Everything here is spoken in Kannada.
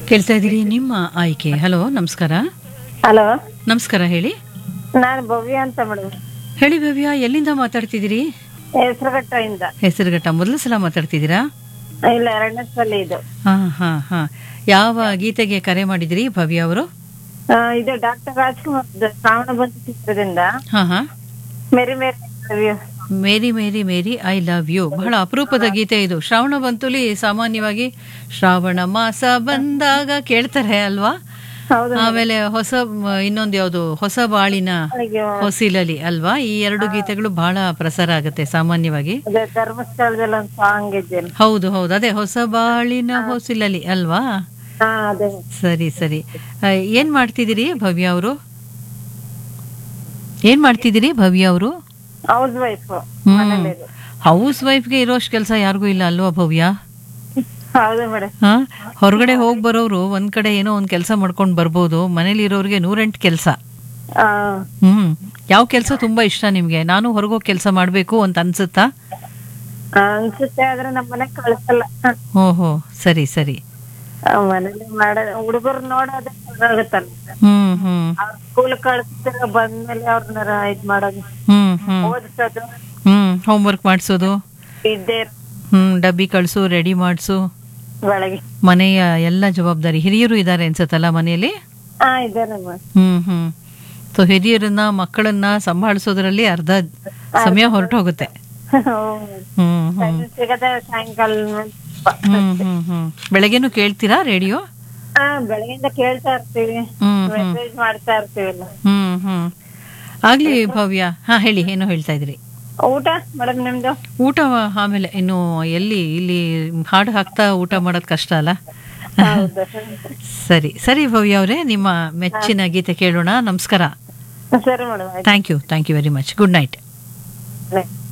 ಕೇಳ್ತಾ ಇದ್ದೀರಿ ನಿಮ್ಮ ಆಯ್ಕೆ ಹಲೋ ನಮಸ್ಕಾರ ಹಲೋ ನಮಸ್ಕಾರ ಹೇಳಿ ನಾನು ಭವ್ಯ ಅಂತ ಮೇಡಮ್ ಹೇಳಿ ಭವ್ಯ ಎಲ್ಲಿಂದ ಮಾತಾಡ್ತಿದ್ದೀರಿ ಹೆಸರುಘಟ್ಟದಿಂದ ಹೆಸರುಘಟ್ಟ ಮೊದಲ ಸಲ ಮಾತಾಡ್ತಿದ್ದೀರಾ ಇಲ್ಲ ಎರಡನೇ ಸಲ ಇದು ಹಾ ಹಾ ಹಾ ಯಾವ ಗೀತೆಗೆ ಕರೆ ಮಾಡಿದಿರಿ ಭವ್ಯ ಅವರು ಆ, ಇದು ಡಾಕ್ಟರ್ ರಾಜ್ಕುಮಾರ್ ಶ್ರಾವಣ ಬಂಧು ಚಿತ್ರದಿಂದ ಹಾ ಹಾ Mary Mary Bhavya. Mary Mary Mary I love you ಬಹಳ ಅಪರೂಪದ ಗೀತೆ ಇದು ಶ್ರಾವಣ ಬಂತುಲಿ ಸಾಮಾನ್ಯವಾಗಿ ಶ್ರಾವಣ ಮಾಸ ಬಂದಾಗ ಕೇಳ್ತಾರೆ ಅಲ್ವಾ ಹೌದು ಆಮೇಲೆ ಹೊಸ ಮ- ಇನ್ನೊಂದು ಯಾವುದು ಹೊಸ ಬಾಳಿನ ಅಲ್ಲಿಗೆ ಹೊಸಿಲಲಿ ಅಲ್ವಾ ಈ ಎರಡು ಗೀತೆಗಳು ಬಹಳ ಪ್ರಸಾರ ಆಗುತ್ತೆ ಸಾಮಾನ್ಯವಾಗಿ ಅದೇ ಧರ್ಮಸ್ಥಳದಲ್ಲಿ ಒಂದು ಸಾಂಗ್ ಇದೆ ಹೌದು ಹೌದು ಅದೇ ಹೊಸ ಬಾಳಿನ ಹೊಸಿಲಲಿ ಅಲ್ವಾ ಹಾ ಅದೇ ಸರಿ ಸರಿ ಆ, ಏನ್ ಮಾಡ್ತಿದ್ದೀರಿ ಭವ್ಯ ಅವರು ಏನ್ ಮಾಡ್ತಿದ್ದೀರಿ ಭವ್ಯ ಅವರು ಹೌಸ್ ವೈಫ್ ಹ್ಮ್ ಹೌಸ್ ವೈಫ್ಗೆ ಇರೋಷ್ಟು ಕೆಲಸ ಯಾರಿಗೂ ಇಲ್ಲ ಅಲ್ವಾ ಭವ್ಯ ಹೌದು ಮೇಡಮ್ ಹಾ ಹೊರಗಡೆ ಹೋಗಿ ಬರೋರು ಒಂದ್ ಕಡೆ ಏನೋ ಒಂದ್ ಕೆಲಸ ಮಾಡ್ಕೊಂಡ್ ಬರ್ಬೋದು ಮನೇಲಿ ಇರೋರಿಗೆ ನೂರೆಂಟು ಕೆಲಸ ಆ ಹ್ಮ್ ಯಾವ ಕೆಲಸ ತುಂಬಾ ಇಷ್ಟ ನಿಮ್ಗೆ ನಾನು ಹೊರಗೋಗಿ ಕೆಲಸ ಮಾಡ್ಬೇಕು ಅಂತ ಅನ್ಸುತ್ತಾ ಆ, ಅನ್ಸುತ್ತೆ ಆದ್ರೆ ನಮ್ಮ ಮನೆ ಕಳ್ಸಲ್ಲ ಓಹೋ ಸರಿ ಸರಿ ಆ, ಮನೇಲಿ ಮಾಡ ಹುಡುಗರು ನೋಡೋದೇ ಆಗುತ್ತಲ್ಲ ಹ್ಮ್ ಹ್ಮ್ ಅವ್ರ ಸ್ಕೂಲ್ ಕಳ್ಸಿದಾಗ ಬಂದ್ಮೇಲೆ ಅವ್ರನ್ನ ಇದ್ ಮಾಡೋದು ಹ್ಮ್ ಹ್ಮ್ ಓದಿಸೋದು ಹ್ಮ್ ಹೋಮ್ವರ್ಕ್ ಮಾಡಿಸೋದು ಇದ್ದೇ ಹ್ಮ್ ಡಬ್ಬಿ ಕಳ್ಸು ರೆಡಿ ಮಾಡಿಸು ಬೆಳಗ್ಗೆ ಮನೆಯ ಎಲ್ಲ ಜವಾಬ್ದಾರಿ ಹಿರಿಯರು ಇದ್ದಾರೆ ಅನ್ಸತ್ತಲ್ಲ ಮನೆಯಲ್ಲಿ ಹಾ ಇದ್ದಾರೆ ಮೇಡಮ್ ಹ್ಮ್ ಹ್ಮ್ ಸೊ ಹಿರಿಯರನ್ನ ಮಕ್ಕಳನ್ನ ಸಂಭಾಳಿಸೋದ್ರಲ್ಲಿ ಅರ್ಧ ಸಮಯ ಹೊರಟೋಗುತ್ತೆ ಹ್ಮ್ ಹ್ಮ್ ಸಿಗದೆ ಸಾಯಂಕಾಲ ಮೇಲೆ ಸ್ವಲ್ಪ. ಹ್ಮ್ ಹ್ಮ್ ಹ್ಮ್ ಬೆಳಗ್ಗೆನೂ ಕೇಳ್ತೀರಾ ರೇಡಿಯೋ ಹಾ ಬೆಳಗ್ಗೆಯಿಂದ ಕೇಳ್ತಾ ಇರ್ತೀವಿ ಹ್ಮ್ ಹ್ಮ್ ಮೆಸೇಜ್ ಮಾಡ್ತಾ ಇರ್ತೀವಲ್ಲ ಹ್ಮ್ ಹ್ಮ್ ಆಗ್ಲಿ ಭವ್ಯ ಹಾ ಹೇಳಿ ಏನೋ ಹೇಳ್ತಾ ಇದ್ರಿ ಊಟ ಮೇಡಮ್ ನಿಮ್ದು ಊಟ ಆಮೇಲೆ ಇನ್ನು ಎಲ್ಲಿ ಇಲ್ಲಿ ಹಾಡು ಹಾಕ್ತಾ ಊಟ ಮಾಡೋದ್ ಕಷ್ಟ ಅಲ್ಲ ಹೌದು ಸರಿ ಸರಿ ಭವ್ಯ ಅವರೇ ನಿಮ್ಮ ಮೆಚ್ಚಿನ ಗೀತೆ ಕೇಳೋಣ ನಮಸ್ಕಾರ ಸರಿ madam thank you thank you very much good night ಆಯ್ತು